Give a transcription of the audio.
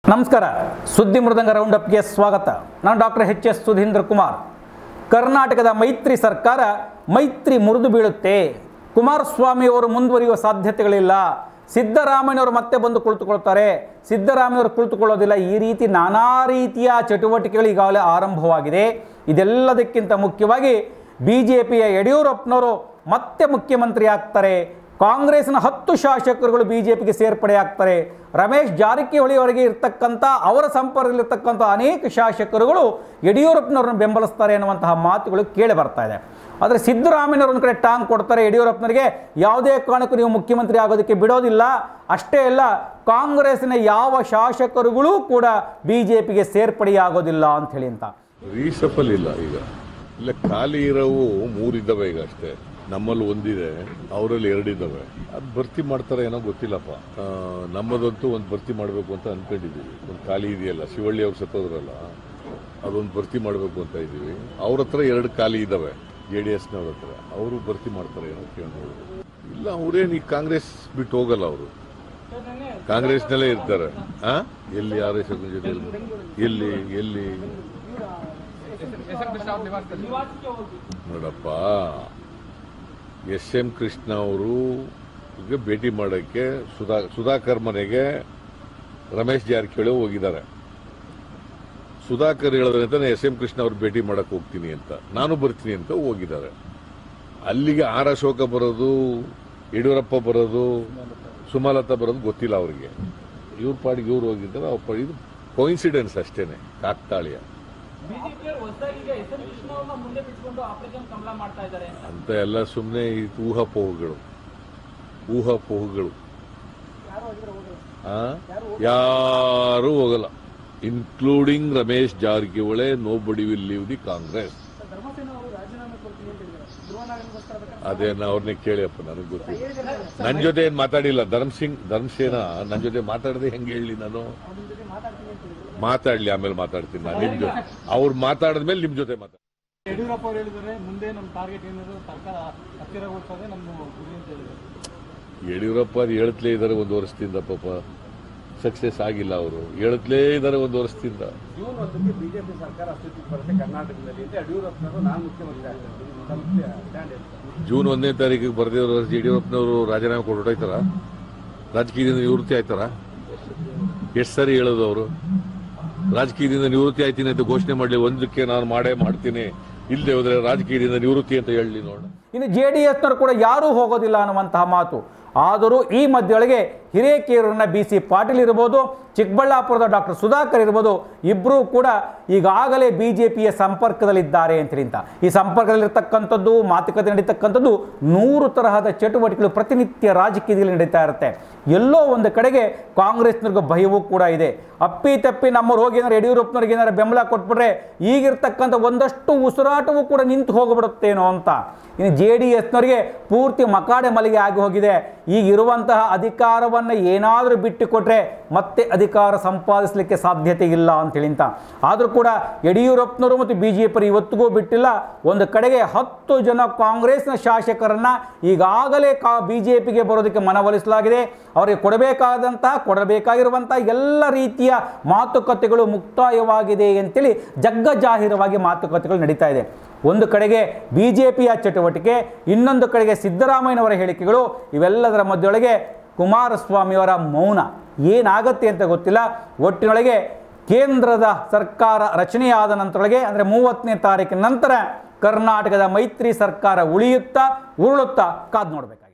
ನಮಸ್ಕಾರ ಸುದ್ದಿ ಮೃದಂಗ ರೌಂಡ್ ಅಪ್ಗೆ ಸ್ವಾಗತ ನಾನು doctor H S Sudhindra Kumar ಕರ್ನಾಟಕದ ಮೈತ್ರಿ ಸರ್ಕಾರ ಮೈತ್ರಿ ಮುರಿದು ಬೀಳುತ್ತೆ ಕುಮಾರಸ್ವಾಮಿಯವರು ಮುಂದುವರಿಯುವ ಸಾಧ್ಯತೆಗಳಿಲ್ಲ ಸಿದ್ದರಾಮಯ್ಯವರು ಮತ್ತೆ ಬಂದು ಕುಳಿತುಕೊಳ್ತಾರೆ ಸಿದ್ದರಾಮಯ್ಯವರು ಕುಳಿತುಕೊಳ್ಳೋದಿಲ್ಲ ಈ ರೀತಿ ನಾನಾ ರೀತಿಯ ಚಟುವಟಿಕೆಗಳು ಈಗಾಗಲೇ ಆರಂಭವಾಗಿದೆ ಇದೆಲ್ಲದಕ್ಕಿಂತ ಮುಖ್ಯವಾಗಿ ಬಿ ಜೆ ಪಿಯ ಯಡಿಯೂರಪ್ಪನವರು ಮತ್ತೆ ಮುಖ್ಯಮಂತ್ರಿ ಆಗ್ತಾರೆ ಕಾಂಗ್ರೆಸ್ನ ಹತ್ತು ಶಾಸಕರುಗಳು ಬಿ ಜೆ ಪಿಗೆ ಸೇರ್ಪಡೆ ಆಗ್ತಾರೆ ರಮೇಶ್ ಜಾರಕಿಹೊಳಿ ಅವರಿಗೆ ಇರ್ತಕ್ಕಂಥ ಅವರ ಸಂಪರ್ಕದಲ್ಲಿರ್ತಕ್ಕಂಥ ಅನೇಕ ಶಾಸಕರುಗಳು ಯಡಿಯೂರಪ್ಪನವ್ರನ್ನ ಬೆಂಬಲಿಸ್ತಾರೆ ಅನ್ನುವಂತಹ ಮಾತುಗಳು ಕೇಳಿ ಬರ್ತಾ ಇದೆ ಆದರೆ ಸಿದ್ದರಾಮಯ್ಯವ್ರ ಒಂದು ಕಡೆ ಟಾಂಗ್ ಕೊಡ್ತಾರೆ ಯಡಿಯೂರಪ್ಪನವರಿಗೆ ಯಾವುದೇ ಕಾರಣಕ್ಕೂ ನೀವು ಮುಖ್ಯಮಂತ್ರಿ ಆಗೋದಕ್ಕೆ ಬಿಡೋದಿಲ್ಲ ಅಷ್ಟೇ ಅಲ್ಲ ಕಾಂಗ್ರೆಸ್ನ ಯಾವ ಶಾಸಕರುಗಳೂ ಕೂಡ ಬಿ ಜೆ ಪಿಗೆ ಸೇರ್ಪಡೆಯಾಗೋದಿಲ್ಲ ಅಂತ ಹೇಳಿ ಅಂತ ರೀಸಫಲ್ ಇಲ್ಲ ಈಗ ಇಲ್ಲ ಖಾಲಿ ಇರೋವು ಮೂರಿದ್ದಾವೆ ಈಗ ಅಷ್ಟೇ ನಮ್ಮಲ್ಲಿ ಒಂದಿದೆ ಅವರಲ್ಲಿ ಎರಡಿದ್ದಾವೆ ಅದು ಭರ್ತಿ ಮಾಡ್ತಾರೆ ಏನೋ ಗೊತ್ತಿಲ್ಲಪ್ಪ ಆ, ನಮ್ಮದಂತೂ ಒಂದು ಭರ್ತಿ ಮಾಡಬೇಕು ಅಂತ ಅನ್ಕೊಂಡಿದ್ದೀವಿ ಒಂದು ಖಾಲಿ ಇದೆಯಲ್ಲ ಶಿವಳ್ಳಿ ಅವ್ರು ಸತ್ತೋದ್ರಲ್ಲ ಅದೊಂದು ಭರ್ತಿ ಮಾಡಬೇಕು ಅಂತ ಇದ್ದೀವಿ ಅವ್ರ ಹತ್ರ ಎರಡು ಖಾಲಿ ಇದ್ದಾವೆ ಜೆ ಡಿ ಎಸ್ನವ್ರ ಹತ್ರ ಅವರು ಭರ್ತಿ ಮಾಡ್ತಾರೆ ಏನೋ ಕೇಳಿ ಇಲ್ಲ ಅವರೇನು ಈ ಕಾಂಗ್ರೆಸ್ ಬಿಟ್ಟು ಹೋಗಲ್ಲ ಅವರು ಕಾಂಗ್ರೆಸ್ನಲ್ಲೇ ಇರ್ತಾರೆ ಆ ಎಲ್ಲಿ ಆರ್ ಎಸ್ ಜೊತೆ ಎಲ್ಲಿ ಎಲ್ಲಿ ನೋಡಪ್ಪ ಎಸ್ ಎಂ ಕೃಷ್ಣ ಅವರು ಭೇಟಿ ಮಾಡೋಕ್ಕೆ ಸುಧಾ ಸುಧಾಕರ್ ಮನೆಗೆ ರಮೇಶ್ ಜಾರಕಿಹೊಳಿ ಹೋಗಿದ್ದಾರೆ ಸುಧಾಕರ್ ಹೇಳೋದ್ರಿಂದ ಎಸ್ ಎಂ ಕೃಷ್ಣ ಅವ್ರು ಭೇಟಿ ಮಾಡಕ್ ಹೋಗ್ತೀನಿ ಅಂತ ನಾನು ಬರ್ತೀನಿ ಅಂತ ಹೋಗಿದ್ದಾರೆ ಅಲ್ಲಿಗೆ ಆರ್ ಅಶೋಕ ಬರೋದು ಯಡಿಯೂರಪ್ಪ ಬರೋದು ಸುಮಲತಾ ಬರೋದು ಗೊತ್ತಿಲ್ಲ ಅವರಿಗೆ ಇವ್ರ ಪಾಡಿಗೆ ಇವ್ರು ಹೋಗಿದ್ದಾರೆ ಅವ್ರ ಪಾಡಿಗೆ ಇದು ಕೋಇನ್ಸಿಡೆನ್ಸ್ ಅಷ್ಟೇನೆ ಕಾಕ್ತಾಳಿಯ ಬಿಜೆಪಿಯವರು ಹೊಸದಾಗಿ ಈಗ ಎಸ್ ಎಂ ಕೃಷ್ಣ ಅವ್ರನ್ನ ಮುಂದೆ ಬಿಟ್ಕೊಂಡು ಆಪರೇಷನ್ ಕಮಲ ಮಾಡ್ತಾ ಇದ್ದಾರೆ ಅಂತ ಅಂತ ಎಲ್ಲ ಸುಮ್ಮನೆ ಊಹಾಪೋಹಗಳು ಊಹಾಪೋಹಗಳು ಆ? ಯಾರೂ ಹೋಗಲ್ಲ including Ramesh Jarkiholi nobody will leave the Congress Dharmasena ಅವರು ರಾಜೀನಾಮೆ ಕೊಡ್ತೀನಿ ಅಂತ ಹೇಳಿದ್ದಾರೆ ಧ್ರುವನಾರಾಯಣಗೋಸ್ಕರ ಅದೇನ ಅವ್ರನ್ನೇ ಕೇಳಿಯಪ್ಪ ನನಗೆ ಗೊತ್ತಿಲ್ಲ ನನ್ನ ಜೊತೆ ಏನ್ ಮಾತಾಡಿಲ್ಲ ಧರ್ಮ್ ಸಿಂಗ್ ಧರ್ಮಸೇನ ನನ್ನ ಜೊತೆ ಮಾತಾಡದೆ ಹೆಂಗೆ ಹೇಳಿ ನಾನು ಅವ್ರ ಜೊತೆ ಮಾತಾಡ್ತೀನಿ ಅಂತ ಹೇಳಿದ್ರು ಮಾತಾಡ್ಲಿ ಆಮೇಲೆ ಮಾತಾಡ್ತೀನಿ ನಾನು ನಿಮ್ ಜೊತೆ ಅವ್ರು ಮಾತಾಡಿದ್ಮೇಲೆ ನಿಮ್ ಜೊತೆ ಮಾತಾಡ್ತೀನಿ ಯಡಿಯೂರಪ್ಪ ಅವರು ಹೇಳಿದ್ದಾರೆ ಮುಂದೆ ನಮ್ಮ ಟಾರ್ಗೆಟ್ ಏನಿದ್ರು ಸರ್ಕಾರ ಹತ್ತಿರಗೊಳಿಸೋದೇ ನಮ್ಮ ಗುರಿ ಅಂತ ಹೇಳಿದ್ದಾರೆ ಯಡಿಯೂರಪ್ಪ ಅದು ಹೇಳ್ತಲೇ ಇದ್ದಾರೆ ಒಂದು ವರ್ಷದಿಂದ ಪಾಪ ಸಕ್ಸಸ್ ಆಗಿಲ್ಲ ಅವರು ಹೇಳ್ತಲೇ ಇದ್ದಾರೆ ಒಂದು ವರ್ಷದಿಂದ ಜೂನ್ ಒಂದಕ್ಕೆ ಬಿಜೆಪಿ ಸರ್ಕಾರ ಅಸ್ತಿತ್ವಕ್ಕೆ ಬರುತ್ತೆ ಕರ್ನಾಟಕದಲ್ಲಿ ಅಂತ ಯಡಿಯೂರಪ್ಪನವರು ನಾನು ಮುಖ್ಯಮಂತ್ರಿ ಆಗ್ತಾರೆ ಇದು ನಮ್ಮ ಸ್ಟ್ಯಾಂಡ್ ಇರುತ್ತೆ ಜೂನ್ ಒಂದನೇ ತಾರೀಕಿಗೆ ಬರೆದಿರೋ ಯಡಿಯೂರಪ್ಪನವರು ರಾಜೀನಾಮೆ ಕೊಟ್ಟು ಹೊರಟಾಯ್ತಾರ ರಾಜಕೀಯದಿಂದ ನಿವೃತ್ತಿ ಆಯ್ತಾರ ಎಷ್ಟು ಸರಿ ಹೇಳೋದು ಅವರು ರಾಜಕೀಯದಿಂದ ನಿವೃತ್ತಿ ಆಯ್ತೀನಿ ಅಂತ ಘೋಷಣೆ ಮಾಡಲಿ ಒಂದಕ್ಕೆ ನಾನು ಮಾಡೇ ಮಾಡ್ತೀನಿ ಇಲ್ಲದೆ ಹೋದ್ರೆ ರಾಜಕೀಯದಿಂದ ನಿವೃತ್ತಿ ಅಂತ ಹೇಳಿ ನೋಡ ಇನ್ನು ಜೆ ಡಿ ಎಸ್ನವರು ಕೂಡ ಯಾರೂ ಹೋಗೋದಿಲ್ಲ ಅನ್ನುವಂತಹ ಮಾತು ಆದರೂ ಈ ಮಧ್ಯೊಳಗೆ ಹಿರೇಕೇರೂರಿನ ಬಿ ಸಿ ಪಾಟೀಲ್ ಇರ್ಬೋದು ಚಿಕ್ಕಬಳ್ಳಾಪುರದ ಡಾಕ್ಟರ್ ಸುಧಾಕರ್ ಇರ್ಬೋದು ಇಬ್ಬರೂ ಕೂಡ ಈಗಾಗಲೇ ಬಿ ಜೆ ಪಿಯ ಸಂಪರ್ಕದಲ್ಲಿದ್ದಾರೆ ಅಂತೇಳಿ ಅಂತ ಈ ಸಂಪರ್ಕದಲ್ಲಿರ್ತಕ್ಕಂಥದ್ದು ಮಾತುಕತೆ ನಡೀತಕ್ಕಂಥದ್ದು ನೂರು ತರಹದ ಚಟುವಟಿಕೆಗಳು ಪ್ರತಿನಿತ್ಯ ರಾಜಕೀಯದಲ್ಲಿ ನಡೀತಾ ಇರುತ್ತೆ ಎಲ್ಲೋ ಒಂದು ಕಡೆಗೆ ಕಾಂಗ್ರೆಸ್ನವ್ರಿಗೆ ಭಯವೂ ಕೂಡ ಇದೆ ಅಪ್ಪಿ ತಪ್ಪಿ ನಮ್ಮವ್ರು ಹೋಗಿ ಏನಾರು ಯಡಿಯೂರಪ್ಪನವ್ರಿಗೆ ಏನಾರು ಬೆಂಬಲ ಕೊಟ್ಬಿಟ್ರೆ ಈಗಿರ್ತಕ್ಕಂಥ ಒಂದಷ್ಟು ಉಸಿರಾಟವೂ ಕೂಡ ನಿಂತು ಹೋಗ್ಬಿಡುತ್ತೇನೋ ಅಂತ ಇನ್ನು ಜೆ ಡಿ ಎಸ್ನವರಿಗೆ ಪೂರ್ತಿ ಮಕಾಡೆ ಮಲಿಗೆ ಆಗಿ ಹೋಗಿದೆ ಈಗ ಇರುವಂತಹ ಅಧಿಕಾರವನ್ನು ಏನಾದರೂ ಬಿಟ್ಟು ಕೊಟ್ಟರೆ ಮತ್ತೆ ಅಧಿಕಾರ ಸಂಪಾದಿಸಲಿಕ್ಕೆ ಸಾಧ್ಯತೆ ಇಲ್ಲ ಅಂತೇಳಿ ಅಂತ ಆದರೂ ಕೂಡ ಯಡಿಯೂರಪ್ಪನವರು ಮತ್ತು ಬಿ ಜೆ ಪಿ ಇವತ್ತಿಗೂ ಬಿಟ್ಟಿಲ್ಲ ಒಂದು ಕಡೆಗೆ ಹತ್ತು ಜನ ಕಾಂಗ್ರೆಸ್ನ ಶಾಸಕರನ್ನ ಈಗಾಗಲೇ ಕಾ ಬಿ ಜೆ ಪಿಗೆ ಬರೋದಕ್ಕೆ ಮನವೊಲಿಸಲಾಗಿದೆ ಅವರಿಗೆ ಕೊಡಬೇಕಾದಂತಹ ಕೊಡಬೇಕಾಗಿರುವಂತಹ ಎಲ್ಲ ರೀತಿಯ ಮಾತುಕತೆಗಳು ಮುಕ್ತಾಯವಾಗಿದೆ ಅಂತೇಳಿ ಜಗ್ಗಜಾಹೀರವಾಗಿ ಮಾತುಕತೆಗಳು ನಡೀತಾ ಇದೆ ಒಂದು ಕಡೆಗೆ ಬಿ ಜೆ ಪಿಯ ಚಟುವಟಿಕೆ ಇನ್ನೊಂದು ಕಡೆಗೆ ಸಿದ್ದರಾಮಯ್ಯನವರ ಹೇಳಿಕೆಗಳು ಇವೆಲ್ಲದರ ಮಧ್ಯೊಳಗೆ ಕುಮಾರಸ್ವಾಮಿಯವರ ಮೌನ ಏನಾಗತ್ತೆ ಅಂತ ಗೊತ್ತಿಲ್ಲ ಒಟ್ಟಿನೊಳಗೆ ಕೇಂದ್ರದ ಸರ್ಕಾರ ರಚನೆಯಾದ ನಂತರೊಳಗೆ ಅಂದರೆ ಮೂವತ್ತನೇ ತಾರೀಕಿನ ನಂತರ ಕರ್ನಾಟಕದ ಮೈತ್ರಿ ಸರ್ಕಾರ ಉಳಿಯುತ್ತಾ ಉರುಳುತ್ತಾ ಕಾದು ನೋಡಬೇಕು